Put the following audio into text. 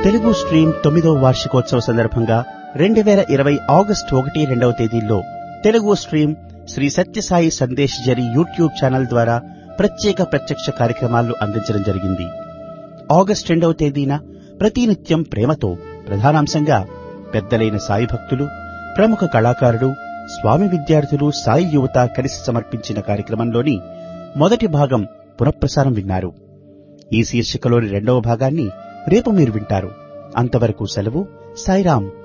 Telugu stream తొమ్మిదో వార్షికోత్సవ సందర్భంగా రెండు వేల ఇరవై ఆగస్టు ఒకటి రెండవ తేదీల్లో తెలుగు స్ట్రీమ్ శ్రీ సత్యసాయి సందేశ్ జరి యూట్యూబ్ ఛానల్ ద్వారా ప్రత్యేక ప్రత్యక్ష కార్యక్రమాలను అందించడం జరిగింది ఆగస్టు రెండవ తేదీన ప్రతినిత్యం ప్రేమతో ప్రధానాంశంగా పెద్దలైన సాయి భక్తులు ప్రముఖ కళాకారుడు స్వామి విద్యార్థులు సాయి యువత కలిసి సమర్పించిన కార్యక్రమంలోని మొదటి భాగం పునఃప్రసారం విన్నారు ఈ శీర్షికలోని రెండవ భాగాన్ని రేపు మీరు వింటారు అంతవరకు సెలవు సాయిరాం